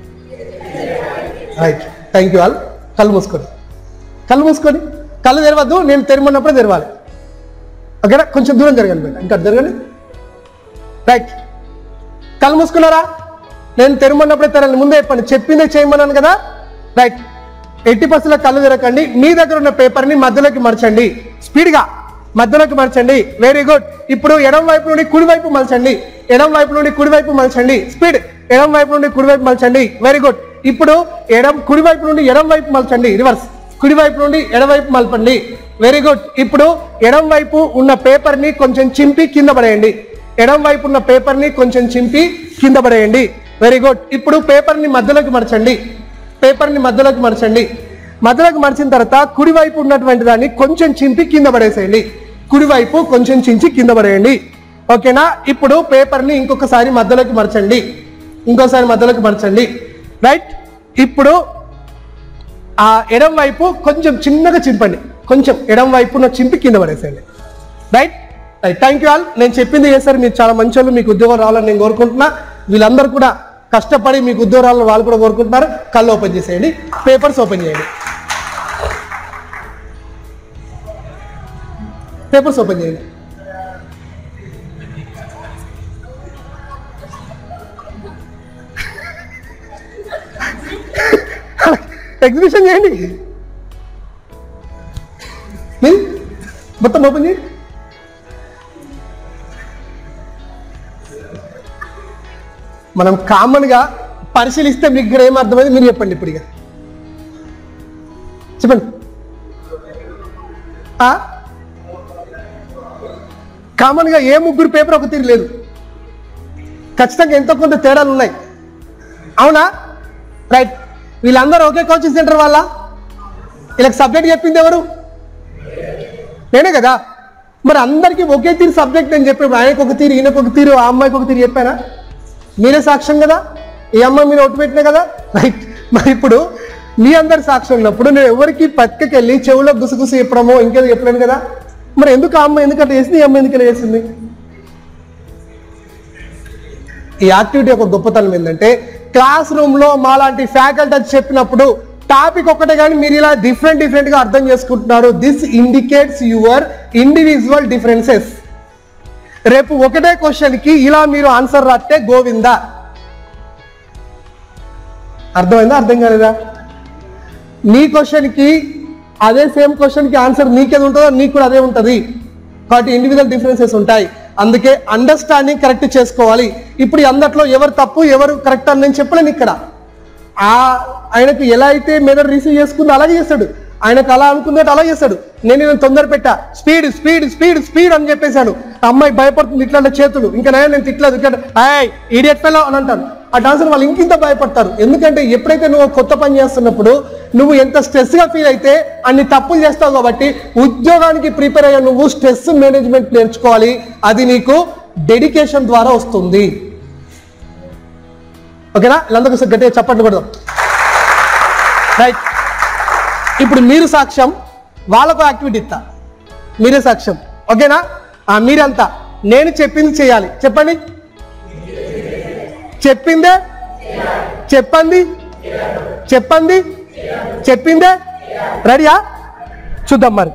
రైట్ థ్యాంక్ యూ ఆల్ కళ్ళు మూసుకోండి కళ్ళు మూసుకొని కళ్ళు తెరవద్దు నేను తెరమన్నప్పుడే తెరవాలి ఓకేనా కొంచెం దూరం జరగండి బిడ్డ ఇంకా జరగండి రైట్ కళ్ళు మూసుకున్నారా నేను తెరమన్నప్పుడే తెరండి ముందే చెప్పండి చెప్పిందే చేయమన్నాను కదా రైట్ ఎట్టి పర్సెంట్ కళ్ళు తిరగండి మీ దగ్గర ఉన్న పేపర్ని మధ్యలోకి మరచండి స్పీడ్గా మధ్యలోకి మరచండి వెరీ గుడ్ ఇప్పుడు ఎడం వైపు నుండి కుడి వైపు మలచండి ఎడం వైపు నుండి కుడి వైపు మలచండి స్పీడ్ ఎడం వైపు నుండి కుడి వైపు మలచండి వెరీ గుడ్ ఇప్పుడు ఎడం కుడి వైపు నుండి ఎడం వైపు మలచండి రివర్స్ కుడి వైపు నుండి ఎడవైపు మలపండి వెరీ గుడ్ ఇప్పుడు ఎడం వైపు ఉన్న పేపర్ ని కొంచెం చింపి కింద పడేయండి ఎడం వైపు ఉన్న పేపర్ ని కొంచెం చింపి కింద పడేయండి వెరీ గుడ్ ఇప్పుడు పేపర్ ని మధ్యలోకి మరచండి పేపర్ ని మధ్యలోకి మరచండి మధ్యలోకి మరిచిన తర్వాత కుడి వైపు ఉన్నటువంటి దాన్ని కొంచెం చింపి కింద పడేసేయండి కుడి వైపు కొంచెం చించి కింద పడేయండి ఓకేనా ఇప్పుడు పేపర్ ని ఇంకొకసారి మధ్యలోకి మరచండి ఇంకోసారి మధ్యలోకి మరచండి రైట్ ఇప్పుడు ఆ ఎడం వైపు కొంచెం చిన్నగా చింపండి కొంచెం ఎడం వైపున చింపి కింద పడేసేయండి right right thank you all నేను చెప్పింది చేస్తారు మీరు చాలా మంచి వాళ్ళు మీకు ఉద్యోగం రావాలని నేను కోరుకుంటున్నా వీళ్ళందరూ కూడా కష్టపడి మీకు ఉద్యోగం రావాలని వాళ్ళు కూడా కోరుకుంటున్నారు కళ్ళు ఓపెన్ చేసేయండి పేపర్స్ ఓపెన్ చేయండి పేపర్స్ ఓపెన్ చేయండి ఎగ్జిబిషన్ చేయండి మీరు మొత్తం ఓపెన్ చేయండి మనం కామన్గా పరిశీలిస్తే మీకు ఇక్కడ ఏం అర్థమైంది మీరు చెప్పండి ఇప్పుడు ఇక చెప్పండి ఆ? కామన్గా ఏ ముగ్గురు పేపర్ ఒక తీరు లేదు ఖచ్చితంగా ఎంతో కొంత తేడాలు ఉన్నాయి అవునా రైట్ వీళ్ళందరూ ఒకే కోచింగ్ సెంటర్ వాళ్ళ వీళ్ళకి సబ్జెక్ట్ చెప్పింది ఎవరు నేనే కదా మరి అందరికీ ఒకే తీరు సబ్జెక్ట్ నేను చెప్పినప్పుడు ఆయనకు ఒక తీరు ఈయనకు ఒక తీరు ఆ అమ్మాయికి ఒక తీరు చెప్పానా మీరే సాక్ష్యం కదా ఈ అమ్మాయి మీరు ఒట్టు పెట్టినా కదా రైట్ మరి ఇప్పుడు మీ అందరి సాక్ష్యం ఉన్నప్పుడు నేను ఎవరికి పక్కకి వెళ్ళి చెవులో గుసగుసు చెప్పడమో ఇంకేదో చెప్పలేను కదా మరి ఎందుకు ఆ అమ్మాయి ఎందుకంటే చేసింది ఈ అమ్మాయి ఎందుకు ఇలా చేసింది ఈ యాక్టివిటీ యొక్క గొప్పతనం ఏంటంటే క్లాస్ రూమ్ లో మాలాంటి ఫ్యాకల్టీ చెప్పినప్పుడు టాపిక్ ఒక్కటే కానీ మీరు ఇలా డిఫరెంట్ డిఫరెంట్ గా అర్థం చేసుకుంటున్నారు this indicates your individual differences రేపు ఒకటే క్వశ్చన్ కి ఇలా మీరు ఆన్సర్ రాస్తే గోవిందా అర్థమైందా అర్థం కాలేదా నీ క్వశ్చన్ కి అదే సేమ్ క్వశ్చన్ కి ఆన్సర్ నీకేది ఉంటుందో నీకు కూడా అదే ఉంటుంది కాబట్టి ఇండివిజువల్ డిఫరెన్సెస్ ఉంటాయి అందుకే అండర్స్టాండింగ్ కరెక్ట్ చేసుకోవాలి ఇప్పుడు ఈ అందట్లో ఎవరు తప్పు ఎవరు కరెక్ట్ అని నేను చెప్పలేను ఇక్కడ ఆ ఆయనకు ఎలా అయితే మెదడు రిసీవ్ చేసుకుందో అలాగే చేస్తాడు ఆయనకు అలా అనుకున్నట్టు అలా చేస్తాడు నేను నేను తొందర పెట్టా స్పీడ్ స్పీడ్ స్పీడ్ స్పీడ్ అని చెప్పేశాను ఆ అమ్మాయి భయపడుతుంది ఇట్లా చేతులు ఇంకా నేను నేను తిట్టలేదు ఇక్కడ హాయ్ ఈడియట్ ఫెలో అని అంటాను ఆ డాన్సర్ వాళ్ళు ఇంకింత భయపడతారు ఎందుకంటే ఎప్పుడైతే నువ్వు కొత్త పని చేస్తున్నప్పుడు నువ్వు ఎంత స్ట్రెస్ గా ఫీల్ అయితే అన్ని తప్పులు చేస్తావు కాబట్టి ఉద్యోగానికి ప్రిపేర్ అయ్యే నువ్వు స్ట్రెస్ మేనేజ్మెంట్ నేర్చుకోవాలి అది నీకు డెడికేషన్ ద్వారా వస్తుంది ఓకేనా వీళ్ళందరూ గట్టిగా చప్పట్లు కొడదాం రైట్ ఇప్పుడు మీరు సాక్ష్యం వాళ్ళకు యాక్టివిటీ ఇస్తా మీరే సాక్ష్యం ఓకేనా ఆ, మీరంతా నేను చెప్పింది చేయాలి చెప్పండి చెప్పిందే చెప్పండి చెప్పండి చెప్పిందే రెడీయా చూద్దాం మరి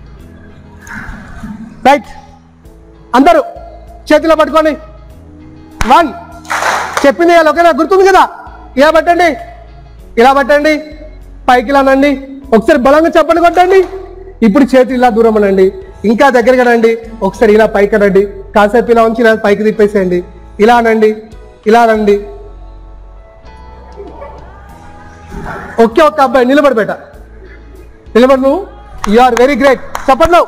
రైట్ అందరూ చేతిలో పట్టుకోండి వన్ చెప్పింది ఇవాళ ఓకేనా గుర్తుంది కదా ఇలా పట్టండి ఇలా పట్టండి పైకి ఇలా అనండి ఒకసారి బలంగా చెప్పండి కొట్టండి ఇప్పుడు చేతి ఇలా దూరం అనండి ఇంకా దగ్గరగా రండి ఒకసారి ఇలా పైకి అనండి కాసేపు ఇలా ఉంచి ఇలా పైకి తిప్పేసేయండి ఇలా అనండి ఇలా అనండి ఒకే ఒక్క అబ్బాయి నిలబడి బేట నిలబడి నువ్వు యు ఆర్ వెరీ గ్రేట్ చెప్పండి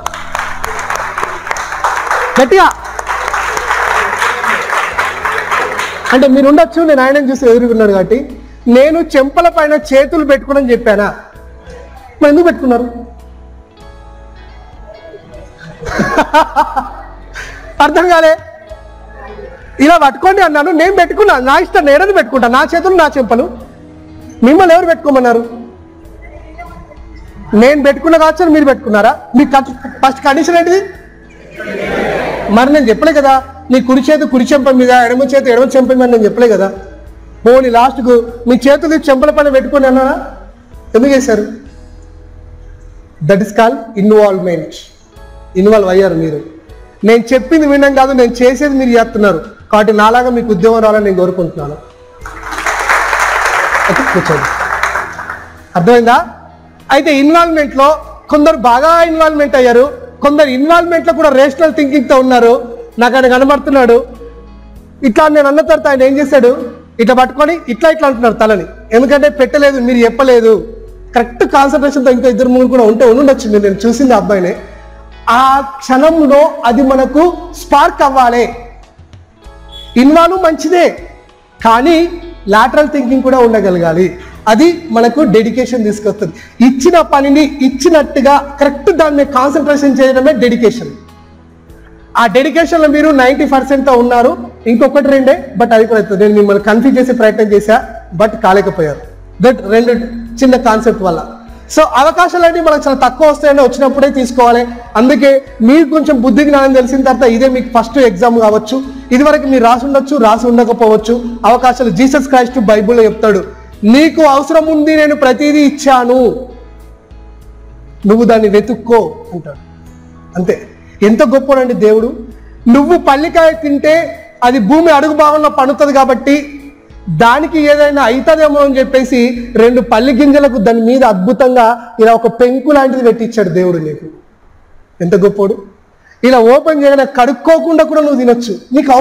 గట్టిగా అంటే మీరు ఉండొచ్చు నేను ఆయన చూసి ఎదురుకున్నాను కాబట్టి నేను చెంపల పైన చేతులు పెట్టుకోవడం చెప్పానా మరి ఎందుకు పెట్టుకున్నారు అర్థం కాలే ఇలా పట్టుకోండి అన్నాను నేను పెట్టుకున్నా నా ఇష్టం నేనది పెట్టుకుంటా నా చేతులు నా చెంపలు మిమ్మల్ని ఎవరు పెట్టుకోమన్నారు నేను పెట్టుకున్న కావచ్చు మీరు పెట్టుకున్నారా మీ ఫస్ట్ కండిషన్ ఏంటిది మరి నేను చెప్పలే కదా నీ కుడి చేతి కుడి చెంప మీద ఎడమ చేతి ఎడమ చెంప మీద నేను చెప్పలే కదా పోనీ లాస్ట్కు మీ చేతులు చెంపల పైన పెట్టుకొని అన్నారా ఎందుకు చేశారు that is call involvement involve అయ్యారు మీరు నేను చెప్పింది వినడం కాదు నేను చేసేది మీరు చేస్తున్నారు కాబట్టి నాలాగా మీకు ఉద్యోగం రావాలని నేను కోరుకుంటున్నాను ఓకే కూర్చోండి అర్థమైందా అయితే ఇన్వాల్వ్మెంట్ లో కొందరు బాగా ఇన్వాల్వ్మెంట్ అయ్యారు కొందరు ఇన్వాల్వ్మెంట్ లో కూడా రేషనల్ థింకింగ్ తో ఉన్నారు నాకు ఆయన కనబడుతున్నాడు ఇట్లా నేను అన్న తర్వాత ఆయన ఏం చేశాడు ఇట్లా పట్టుకొని ఇట్లా ఇట్లా అంటున్నారు తలని ఎందుకంటే పెట్టలేదు మీరు చెప్పలేదు కరెక్ట్ కాన్సన్ట్రేషన్ తో ఇంకా ఇద్దరు ముగ్గురు కూడా ఉంటే ఉండొచ్చు మీరు నేను చూసింది ఆ అబ్బాయిని ఆ క్షణంలో అది మనకు స్పార్క్ అవ్వాలి ఇన్వాల్వ్ మంచిదే కానీ లాటరల్ థింకింగ్ కూడా ఉండగలగాలి అది మనకు డెడికేషన్ తీసుకొస్తుంది ఇచ్చిన పనిని ఇచ్చినట్టుగా కరెక్ట్ దాని మీద కాన్సన్ట్రేషన్ చేయడమే డెడికేషన్ ఆ డెడికేషన్ లో మీరు నైంటీ పర్సెంట్ తో ఉన్నారు ఇంకొకటి రెండే బట్ అది కూడా అవుతుంది. నేను మిమ్మల్ని కన్ఫ్యూజ్ చేసే ప్రయత్నం చేశా బట్ కాలేకపోయారు దట్ రెండు చిన్న కాన్సెప్ట్ వల్ల సో అవకాశాలు అనేవి మనకు చాలా తక్కువ వస్తాయని వచ్చినప్పుడే తీసుకోవాలి అందుకే మీకు కొంచెం బుద్ధి జ్ఞానం తెలిసిన తర్వాత ఇదే మీకు ఫస్ట్ ఎగ్జామ్ కావచ్చు ఇది వరకు మీరు రాసి ఉండొచ్చు రాసి ఉండకపోవచ్చు అవకాశాలు జీసస్ క్రైస్ట్ బైబుల్లో చెప్తాడు నీకు అవసరం ఉంది నేను ప్రతిదీ ఇచ్చాను నువ్వు దాన్ని వెతుక్కో అంటాడు అంతే ఎంత గొప్పనండి దేవుడు నువ్వు పల్లికాయ తింటే అది భూమి అడుగు భాగంలో పడుతుంది కాబట్టి దానికి ఏదైనా అవుతుందేమో అని చెప్పేసి రెండు పల్లి గింజలకు దాని మీద అద్భుతంగా ఇలా ఒక పెంకు లాంటిది పెట్టించాడు దేవుడు నీకు ఎంత గొప్పోడు ఇలా ఓపెన్ చేయగానే కడుక్కోకుండా కూడా నువ్వు తినొచ్చు నీకు